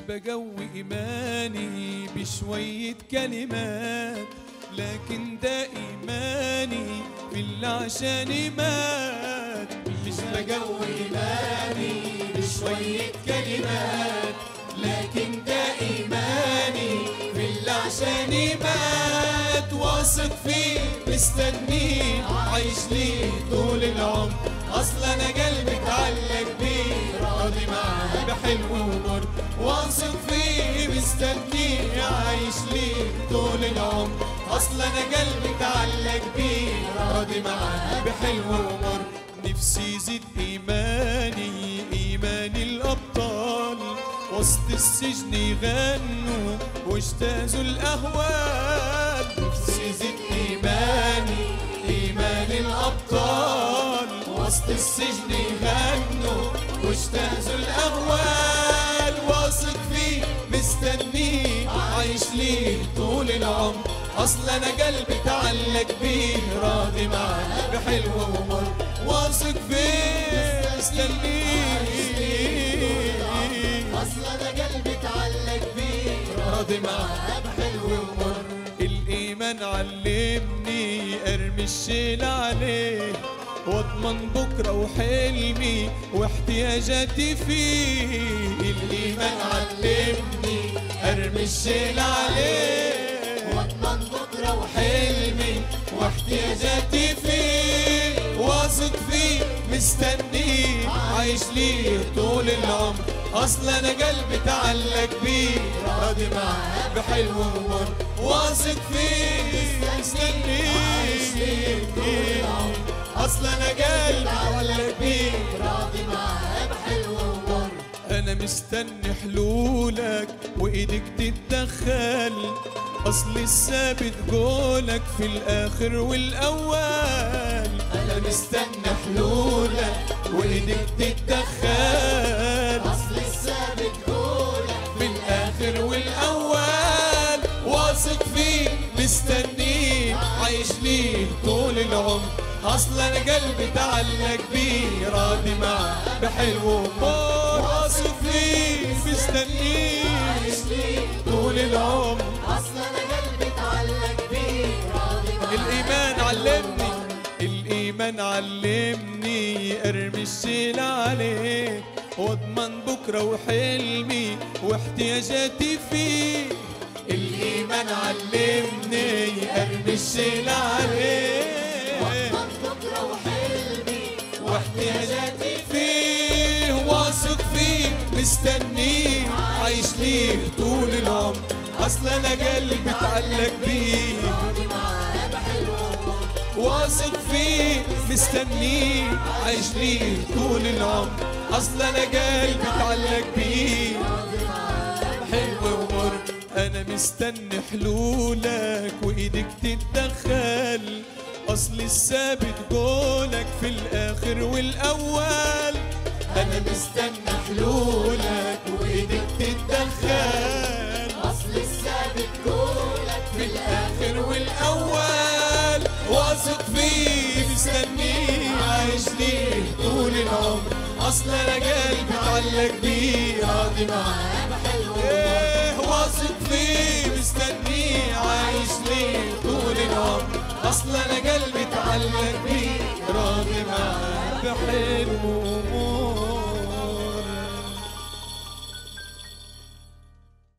بجوي إيماني بشوية كلمات لكن ده إيماني في اللي عشاني مات مش بجوي إيماني بشوية كلمات لكن ده إيماني في اللي عشاني مات واثق فيه مستنيه عايش ليه طول العمر أصل أنا قلبي اتعلق بيه راضي معاه بحلو ومر واثق فيه مستنيه عايش ليه طول العمر أصل أنا قلبي اتعلق بيه راضي معاه بحلو ومر نفسي يزيد إيماني إيمان الأبطال وسط السجن يغنوا واجتازوا الأهوال نفسي يزيد إيماني إيمان الأبطال وسط السجن يغنوا واجتازوا الأهوال واثق فيه مستنيه عايش ليه طول العمر أصل أنا قلبي اتعلق بيه راضي معاه بحلو ومر واثق فيه مستنيه اصل انا قلبي اتعلق بيه راضي معاه بحلو ومر الإيمان علمني أرمي الشيل عليه واضمن بكرة وحلمي واحتياجاتي فيه الإيمان علمني أرمي الشيل عليه واضمن بكره وحلمي حلمي واحتياجاتي فيه واثق فيه مستنيه عايش ليه طول العمر اصل انا قلبي اتعلق بيه راضي معاه بحلو ومر واثق فيه مستنيه اصل انا قلبي اتعلق بيه راضي معاه بحلو ومر انا مستني حلولك وايدك تتدخل اصل الثابت قولك في الاخر والاول انا مستني حلولك وايدك تتدخل اصل الثابت قولك في الاخر والاول واثق فيه مستنيه عايش ليه طول العمر اصل انا قلبي اتعلق بيه راضي معاه بحلو ومر واثق فيه مستنيه عايش ليه طول العمر اصل انا قلبي اتعلق بيه راضي معاه الإيمان علمني الإيمان علمني أرمي الشيل عليه واضمن بكرة وحلمي واحتياجاتي فيه الإيمان علمني أرمي الشيل عليه واضمن بكره وحلمي واحتياجاتي فيه واثق فيه مستنيه عايش ليه طول العمر أصل أنا قلبي اتعلق بيه راضي معاه بحلو ومر واثق فيه مستنيه عايش ليه طول العمر اصل انا قلبي اتعلق بيه راضي معاه حلو ومر انا مستني حلولك وايدك تتدخل اصل الثابت قولك في الاخر والاول انا مستني حلولك وايدك تتدخل اصل الثابت قولك في الاخر والاول واثق فيه مستنيه عايش ليه طول العمر اصل انا قلبي اتعلق بيه راضي معاه بحلو ايه واثق فيه مستنيه عايش ليه طول العمر اصل انا قلبي اتعلق بيه راضي معاه بحلو